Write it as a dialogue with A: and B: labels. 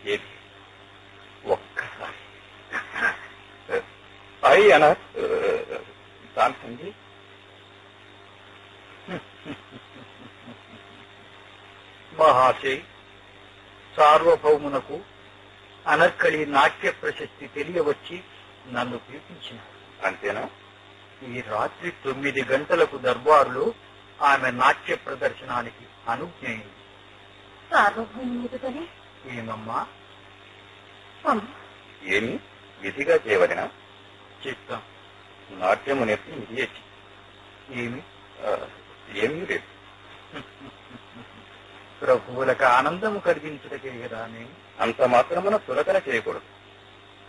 A: ఏది ఒక్కసారి అయి అన దాని సంగీ
B: మహాశయ్ సార్వభౌమునకు అనర్కళి నాట్య ప్రశస్తి తెలియవచ్చి నన్ను పిలిపించిన
A: అంతేనా
B: ఈ రాత్రి తొమ్మిది గంటలకు దర్బారులో ఆమె నాట్య ప్రదర్శనానికి అనుజ్ఞయింది
C: సార్వభౌమి ఎదుటనే
B: ఏమమ్మా
C: అమ్మ
A: ఏమి విధిగా చేయవలన
B: చిత్తం
A: నాట్యము నేర్పి ఇది
B: ఏమి
A: ఏమీ లేదు
B: ప్రభువులకు ఆనందము కలిగించుటకే కదా నేను
A: అంత మాత్రమున తులకన చేయకూడదు